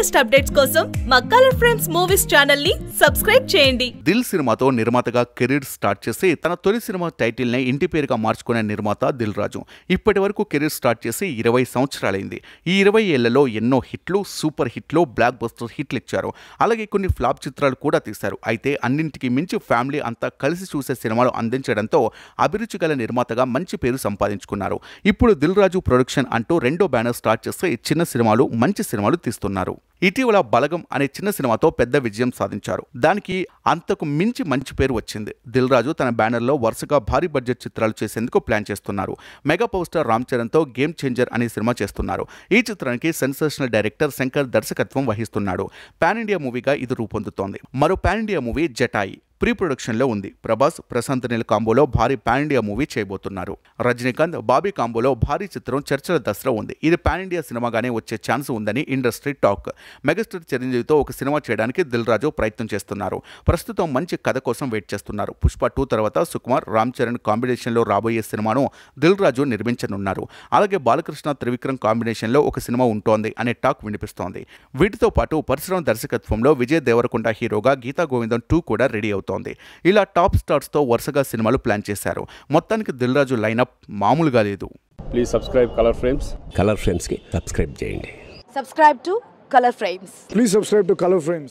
Latest updates కోసం మా colour frames movies channel ని సబ్స్క్రైబ్ చేయండి దిల్ సినిమాతో నిర్మాతగా కెరీర్ స్టార్ట్ చేసి తన తొలి సినిమా టైటిల్ని ఇంటి పేరుగా మార్చుకునే నిర్మాత దిల్ రాజు ఇప్పటి వరకు కెరీర్ స్టార్ట్ చేసి ఇరవై సంవత్సరాలైంది ఈ ఇరవై ఏళ్లలో ఎన్నో హిట్లు సూపర్ హిట్లు బ్లాక్ బస్టర్ హిట్లు ఇచ్చారు అలాగే కొన్ని ఫ్లాప్ చిత్రాలు కూడా తీశారు అయితే అన్నింటికి మించి ఫ్యామిలీ అంతా కలిసి చూసే సినిమాలు అందించడంతో అభిరుచి గల నిర్మాతగా మంచి పేరు సంపాదించుకున్నారు ఇప్పుడు దిల్ రాజు ప్రొడక్షన్ అంటూ రెండో బ్యానర్ స్టార్ట్ చేస్తే చిన్న సినిమాలు మంచి సినిమాలు తీస్తున్నారు ఇటీవల బలగం అనే చిన్న సినిమాతో పెద్ద విజయం సాధించారు దానికి అంతకు మించి మంచి పేరు వచ్చింది దిల్ రాజు తన బ్యానర్లో వరుసగా భారీ బడ్జెట్ చిత్రాలు చేసేందుకు ప్లాన్ చేస్తున్నారు మెగా పవర్ స్టార్ రామ్ చరణ్తో గేమ్ చేంజర్ అనే సినిమా చేస్తున్నారు ఈ చిత్రానికి సెన్సేషనల్ డైరెక్టర్ శంకర్ దర్శకత్వం వహిస్తున్నాడు పాన్ ఇండియా మూవీగా ఇది రూపొందుతోంది మరో pan India movie Jatayu pre ప్రొడక్షన్లో ఉంది ప్రభాస్ ప్రశాంత్ నీల్ కాంబోలో భారీ పాన్ ఇండియా మూవీ చేయబోతున్నారు రజనీకాంత్ బాబీ కాంబోలో భారీ చిత్రం చర్చల దసరా ఉంది ఇది పాన్ ఇండియా సినిమాగానే వచ్చే ఛాన్స్ ఉందని ఇండస్ట్రీ టాక్ మెగాస్టార్ చిరంజీవితో ఒక సినిమా చేయడానికి దిల్ రాజు ప్రయత్నం చేస్తున్నారు ప్రస్తుతం మంచి కథ కోసం వెయిట్ చేస్తున్నారు పుష్ప టూ తర్వాత సుకుమార్ రామ్ చరణ్ కాంబినేషన్లో రాబోయే సినిమాను దిల్ రాజు నిర్మించనున్నారు అలాగే బాలకృష్ణ త్రివిక్రమ్ కాంబినేషన్లో ఒక సినిమా ఉంటోంది అనే టాక్ వినిపిస్తోంది వీటితో పాటు పరశురాం దర్శకత్వంలో విజయ్ దేవరకొండ హీరోగా గీతా గోవిందం టూ కూడా రెడీ అవుతోంది ఇలా టాప్ స్టార్స్తో వరుసగా సినిమాలు ప్లాన్ చేశారు మొత్తానికి దిల్ రాజు లైనప్ మామూలుగా లేదు please subscribe colour frames colour ఫ్రేమ్స్కి సబ్స్క్రైబ్ చేయండి subscribe to color frames Please subscribe to Color Frames.